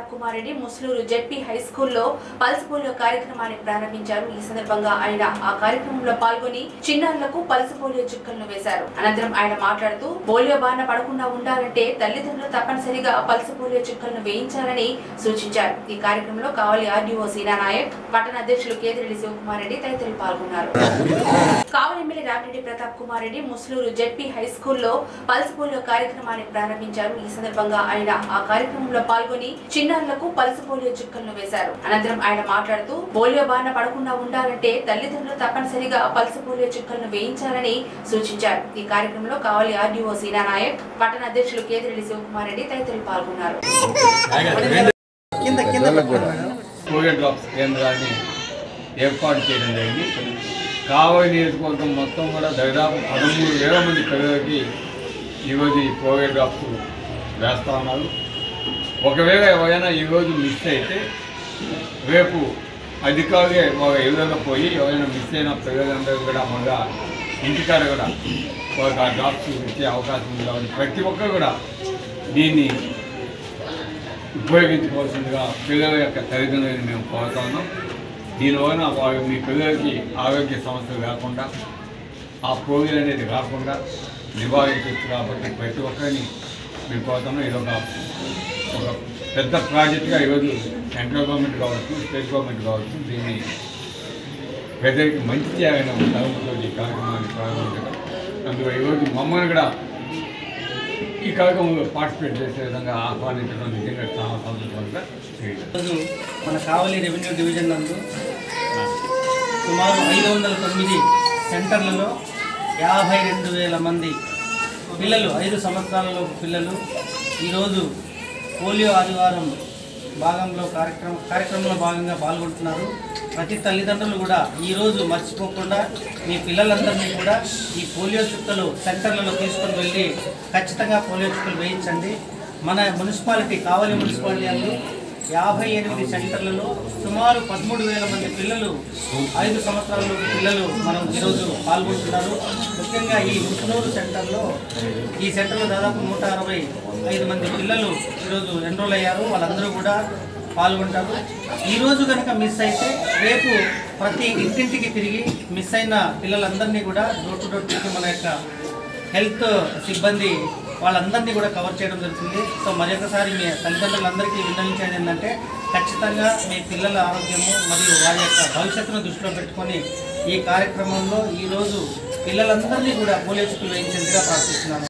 Kumar Reddy Musluru ZP high స్కూల్లో pulse polio కార్యక్రమాన్ని ప్రారంభించారు ఈ సందర్భంగా ఆయన ఆ కార్యక్రమంలో పాల్గొని చిన్నారులకు పల్స్ పోలియో చుక్కలను వేశారు అనంతరం ఆయన మాట్లాడుతూ పోలియో బారిన పడకుండా ఉండాలంటే తల్లిదండ్రులు తప్పనిసరిగా పల్స్ పోలియో చుక్కలను వేయించాలని సూచించారు ఈ కార్యక్రమంలో కావలి ఆర్డీఓ సీనా నాయక్ పట్టణ అధ్యక్షులు కేతిరెడ్డి శివకుమార్ రెడ్డి తదితరులు పాల్గొన్నారు Kavali MLA Ramireddy Pratap Kumar Reddy Musluru ZP high స్కూల్లో పల్స్ పోలియో కార్యక్రమాన్ని ప్రారంభించారు ఈ సందర్భంగా ఆయన ఆ కార్యక్రమంలో పాల్గొని చిన్నారులకు పల్స్ పోలియో చుక్కలను వేశారు అనంతరం ఆయన మాట్లాడుతూ పోలియో బారిన పడకుండా ఉండాలంటే తల్లిదండ్రులు తప్పనిసరిగా పల్స్ పోలియో చుక్కలను వేయించాలని సూచించారు ఈ కార్యక్రమంలో కావలి ఆర్డీఓ సీనా నాయక్ పట్టణ అధ్యక్షులు కేతిరెడ్డి శివకుమార్ రెడ్డి తదితరులు పాల్గొన్నారు కింద కింద కోవిడ్ డ్రాప్స్ కేంద్రాన్ని ఏర్పాటు చేయడం జరిగింది కావలి నియోజకవర్గం మొత్తం కూడా దాదాపు పదమూడు వేల మంది పిల్లలకి ఈరోజు ఈ కోవిడ్ డ్రాప్స్ వేస్తూ ఉన్నారు ఒకవేళ ఎవరైనా ఈరోజు మిస్ అయితే రేపు అధికారులే వాళ్ళ ఇళ్ళలో పోయి ఎవరైనా మిస్ అయిన పిల్లలందరూ కూడా మళ్ళా ఇంటికాడ కూడా వాళ్ళకి ఆ డ్రాప్స్ ఇచ్చే అవకాశం ఉంది కాబట్టి ప్రతి ఒక్కరు కూడా దీన్ని ఉపయోగించుకోవాల్సిందిగా పిల్లల యొక్క తల్లిదండ్రులను మేము కోరుతా ఉన్నాం దీనివలన వారు మీ పిల్లలకి ఆరోగ్య సమస్యలు రాకుండా ఆ పోలియో అనేది రాకుండా నివారించవచ్చు కాబట్టి ప్రతి ఒక్కరిని మేము కోరుతున్నాం ఇది ఒక ఒక పెద్ద ప్రాజెక్ట్గా ఈరోజు సెంట్రల్ గవర్నమెంట్ కావచ్చు స్టేట్ గవర్నమెంట్ కావచ్చు దీన్ని ప్రజలకి మంచి చేయాలని ఒక తలంపుతో ఈ కార్యక్రమాన్ని ప్రారంభించడం అందులో ఈరోజు మమ్మల్ని కూడా ఈ కార్యక్రమంలో పార్టిసిపేట్ చేసే విధంగా ఆహ్వానించడం నిజంగా చాలా సంతోషంగా చేయడం ఈరోజు మన కావలి రెవెన్యూ డివిజన్ నందు సుమారు ఐదు వందల తొమ్మిది సెంటర్లలో యాభై రెండు వేల మంది పిల్లలు ఐదు సంవత్సరాలలో పిల్లలు ఈరోజు పోలియో ఆదివారం భాగంలో కార్యక్రమం కార్యక్రమంలో భాగంగా పాల్గొంటున్నారు ప్రతి తల్లిదండ్రులు కూడా ఈరోజు మర్చిపోకుండా మీ పిల్లలందరినీ కూడా ఈ పోలియో చుక్కలు సెంటర్లలో తీసుకొని వెళ్ళి ఖచ్చితంగా పోలియో చుక్కలు వేయించండి మన మున్సిపాలిటీ కావలి మున్సిపాలిటీ యాభై ఎనిమిది సెంటర్లలో సుమారు పదమూడు వేల మంది పిల్లలు ఐదు సంవత్సరాల పిల్లలు మనం ఈరోజు పాల్గొంటున్నారు ముఖ్యంగా ఈ ముసునూరు సెంటర్లో ఈ సెంటర్లో దాదాపు నూట అరవై ఐదు మంది పిల్లలు ఈరోజు ఎన్రోల్ అయ్యారు వాళ్ళందరూ కూడా పాల్గొంటారు ఈరోజు కనుక మిస్ అయితే రేపు ప్రతి ఇంటింటికి తిరిగి మిస్ అయిన పిల్లలందరినీ కూడా డోర్ టు డోర్ తిరిగి మన యొక్క హెల్త్ సిబ్బంది వాళ్ళందరినీ కూడా కవర్ చేయడం జరుగుతుంది సో మరొకసారి మీ తల్లిదండ్రులందరికీ విన్నవించేది ఏంటంటే ఖచ్చితంగా మీ పిల్లల ఆరోగ్యము మరియు వారి యొక్క భవిష్యత్తును దృష్టిలో పెట్టుకొని ఈ కార్యక్రమంలో ఈరోజు పిల్లలందరినీ కూడా పోలియో చుక్కలు వేయించేందుగా ప్రార్థిస్తున్నాను